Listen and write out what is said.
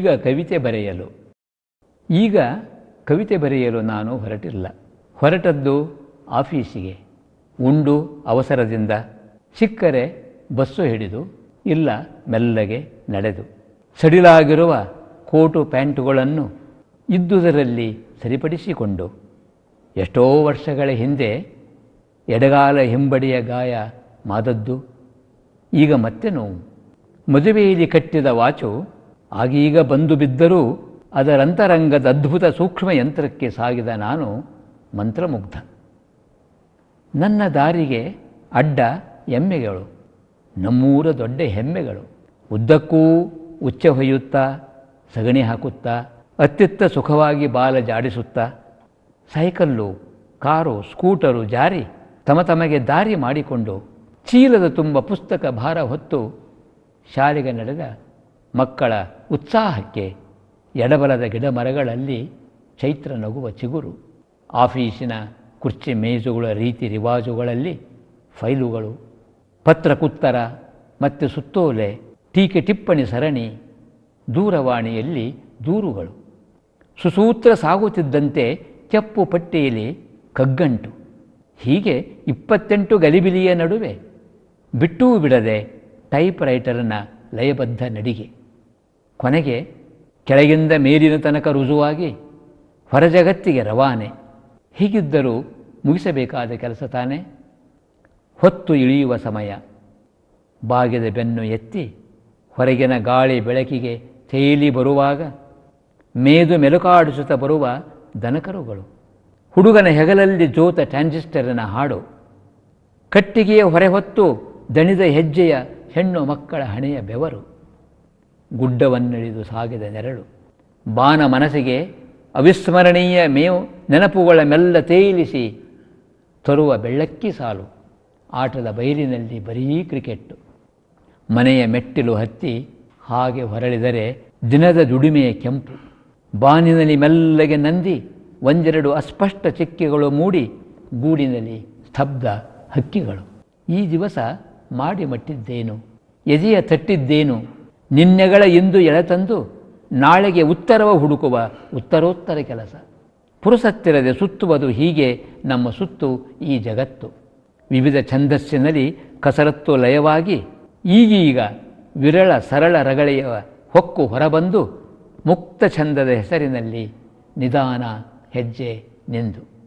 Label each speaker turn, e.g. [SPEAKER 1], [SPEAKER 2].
[SPEAKER 1] ಕವಿತೆ ಬರೆಯಲು ಈಗ ಕವಿತೆ ಬರೆಯಲು ನಾನು ಹೊರಟಿಲ್ಲ ಹೊರಟದ್ದು ಆಫೀಸಿಗೆ ಉಂಡು ಅವಸರದಿಂದ ಸಿಕ್ಕರೆ ಬಸ್ಸು ಹಿಡಿದು ಇಲ್ಲ ಮೆಲ್ಲಗೆ ನಡೆದು ಸಡಿಲಾಗಿರುವ ಕೋಟು ಪ್ಯಾಂಟುಗಳನ್ನು ಇದ್ದುದರಲ್ಲಿ ಸರಿಪಡಿಸಿಕೊಂಡು ಎಷ್ಟೋ ವರ್ಷಗಳ ಹಿಂದೆ ಎಡಗಾಲ ಹಿಂಬಡಿಯ ಗಾಯ ಮಾದದ್ದು ಈಗ ಮತ್ತೆ ನೋವು ಮದುವೆಯಲ್ಲಿ ಕಟ್ಟಿದ ವಾಚು ಆಗೀಗ ಬಂದು ಬಿದ್ದರೂ ಅದರಂತರಂಗದ ಅದ್ಭುತ ಸೂಕ್ಷ್ಮ ಯಂತ್ರಕ್ಕೆ ಸಾಗಿದ ನಾನು ಮಂತ್ರಮುಗ್ಧ ನನ್ನ ದಾರಿಗೆ ಅಡ್ಡ ಎಮ್ಮೆಗಳು ನಮ್ಮೂರ ದೊಡ್ಡ ಹೆಮ್ಮೆಗಳು ಉದ್ದಕ್ಕೂ ಉಚ್ಚ ಹೊಯ್ಯುತ್ತಾ ಸಗಣಿ ಹಾಕುತ್ತಾ ಅತ್ಯತ್ತ ಸುಖವಾಗಿ ಬಾಲ ಜಾಡಿಸುತ್ತಾ ಸೈಕಲ್ಲು ಕಾರು ಸ್ಕೂಟರು ಜಾರಿ ತಮ ತಮಗೆ ದಾರಿ ಮಾಡಿಕೊಂಡು ಚೀಲದ ತುಂಬ ಪುಸ್ತಕ ಭಾರ ಹೊತ್ತು ಶಾಲೆಗೆ ನಡೆದ ಮಕ್ಕಳ ಉತ್ಸಾಹಕ್ಕೆ ಎಡಬಲದ ಗಿಡ ಮರಗಳಲ್ಲಿ ಚೈತ್ರ ನಗುವ ಚಿಗುರು ಆಫೀಸಿನ ಕುರ್ಚಿ ಮೇಜುಗಳ ರೀತಿ ರಿವಾಜುಗಳಲ್ಲಿ ಫೈಲುಗಳು ಪತ್ರಕುತ್ತರ ಮತ್ತು ಸುತ್ತೋಲೆ ಟೀಕೆ ಟಿಪ್ಪಣಿ ಸರಣಿ ದೂರವಾಣಿಯಲ್ಲಿ ದೂರುಗಳು ಸುಸೂತ್ರ ಸಾಗುತ್ತಿದ್ದಂತೆ ಕೆಪ್ಪು ಪಟ್ಟಿಯಲ್ಲಿ ಕಗ್ಗಂಟು ಹೀಗೆ ಇಪ್ಪತ್ತೆಂಟು ಗಲಿಬಿಲಿಯ ನಡುವೆ ಬಿಟ್ಟೂ ಬಿಡದೆ ಟೈಪ್ ರೈಟರ್ನ ಲಯಬದ್ಧ ನಡಿಗೆ ಕೊನೆಗೆ ಕೆಳಗಿಂದ ಮೇಲಿನ ತನಕ ರುಜುವಾಗಿ ಹೊರಜಗತ್ತಿಗೆ ರವಾನೆ ಹೀಗಿದ್ದರೂ ಮುಗಿಸಬೇಕಾದ ಕೆಲಸ ತಾನೇ ಹೊತ್ತು ಇಳಿಯುವ ಸಮಯ ಬಾಗಿದ ಬೆನ್ನು ಎತ್ತಿ ಹೊರಗಿನ ಗಾಳಿ ಬೆಳಕಿಗೆ ತೇಲಿ ಬರುವಾಗ ಮೇದು ಮೆಲುಕಾಡಿಸುತ್ತಾ ಬರುವ ದನಕರುಗಳು ಹುಡುಗನ ಹೆಗಲಲ್ಲಿ ಜೋತ ಟ್ರಾನ್ಸಿಸ್ಟರಿನ ಹಾಡು ಕಟ್ಟಿಗೆಯ ಹೊರೆಹೊತ್ತು ದಣಿದ ಹೆಜ್ಜೆಯ ಹೆಣ್ಣು ಮಕ್ಕಳ ಹಣೆಯ ಬೆವರು ಗುಡ್ಡವನ್ನಿಳಿದು ಸಾಗಿದ ನೆರಳು ಬಾನ ಮನಸ್ಸಿಗೆ ಅವಿಸ್ಮರಣೀಯ ಮೇವು ನೆನಪುಗಳ ಮೆಲ್ಲ ತೇಲಿಸಿ ತರುವ ಬೆಳ್ಳಕ್ಕಿ ಸಾಲು ಆಟದ ಬಯಲಿನಲ್ಲಿ ಬರೀ ಕ್ರಿಕೆಟ್ಟು ಮನೆಯ ಮೆಟ್ಟಿಲು ಹತ್ತಿ ಹಾಗೆ ಹೊರಳಿದರೆ ದಿನದ ದುಡಿಮೆಯ ಕೆಂಪು ಬಾನಿನಲ್ಲಿ ಮೆಲ್ಲಗೆ ನಂದಿ ಒಂದೆರಡು ಅಸ್ಪಷ್ಟ ಚಿಕ್ಕೆಗಳು ಮೂಡಿ ಗೂಡಿನಲ್ಲಿ ಸ್ತಬ್ಧ ಹಕ್ಕಿಗಳು ಈ ದಿವಸ ಮಾಡಿ ಮಟ್ಟಿದ್ದೇನು ಎದೆಯ ತಟ್ಟಿದ್ದೇನು ನಿನ್ನೆಗಳ ಇಂದು ಎಳೆತಂದು ನಾಳೆಗೆ ಉತ್ತರವ ಹುಡುಕುವ ಉತ್ತರೋತ್ತರ ಕೆಲಸ ಪುರುಸತ್ತಿರದೆ ಸುತ್ತುವುದು ಹೀಗೆ ನಮ್ಮ ಸುತ್ತು ಈ ಜಗತ್ತು ವಿವಿಧ ಛಂದಸ್ಸಿನಲ್ಲಿ ಕಸರತ್ತು ಲಯವಾಗಿ ಈಗೀಗ ವಿರಳ ಸರಳ ರಗಳೆಯ ಹೊಕ್ಕು ಹೊರಬಂದು ಮುಕ್ತ ಛಂದದ ಹೆಸರಿನಲ್ಲಿ ನಿಧಾನ ಹೆಜ್ಜೆ ನಿಂದು